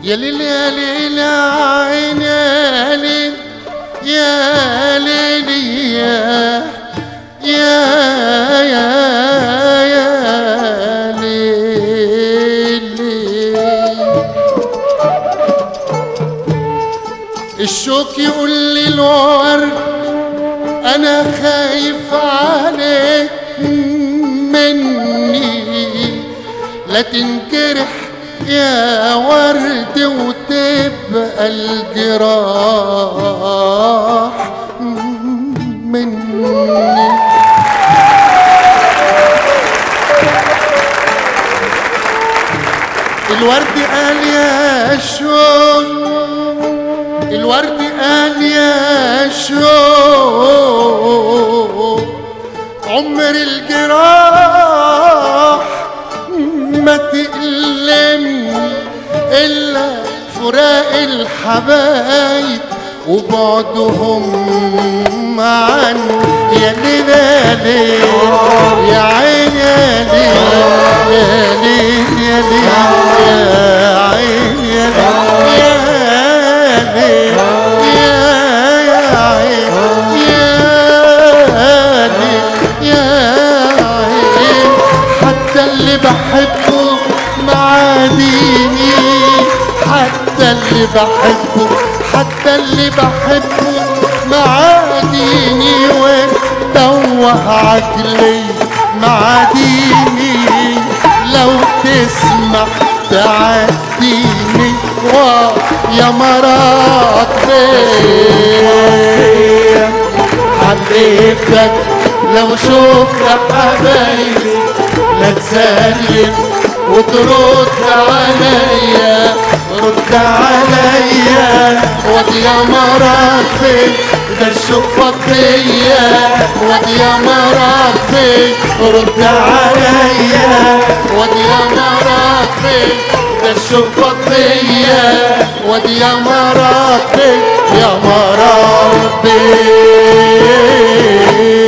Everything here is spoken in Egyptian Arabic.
يا ليل يا ليل يا عين يا ليل يا ليل يا يا يا يا ليل الشوك يقول لي الورد انا خايف عليك مني لا تنجرح يا ورد وتبقى الجراح مني الورد قال يا شوق الورد قال يا شوق عمر الجراح ما تألمني إلا فراق الحبايب وبعدهم عني يا ليل يا ليل يا عين يا ليل يا ليل يا ليل يا عين يا ليل يا ليل يا يا عين يا ليل يا عين حتى اللي بحبه معاديني حتى اللي بحبه حتى اللي بحبه معاديني وتوه عقلي معاديني لو تسمح تعديني واه يا مرات بيه حبيبتك لو شفت حبايبي لا تسلم وترد عليا رد عليا ودي يا مراتي ده الشوق فضية ودي يا مراتي رد عليا ودي يا مراتي ده الشوق فضية ودي يا مراتي يا مراتي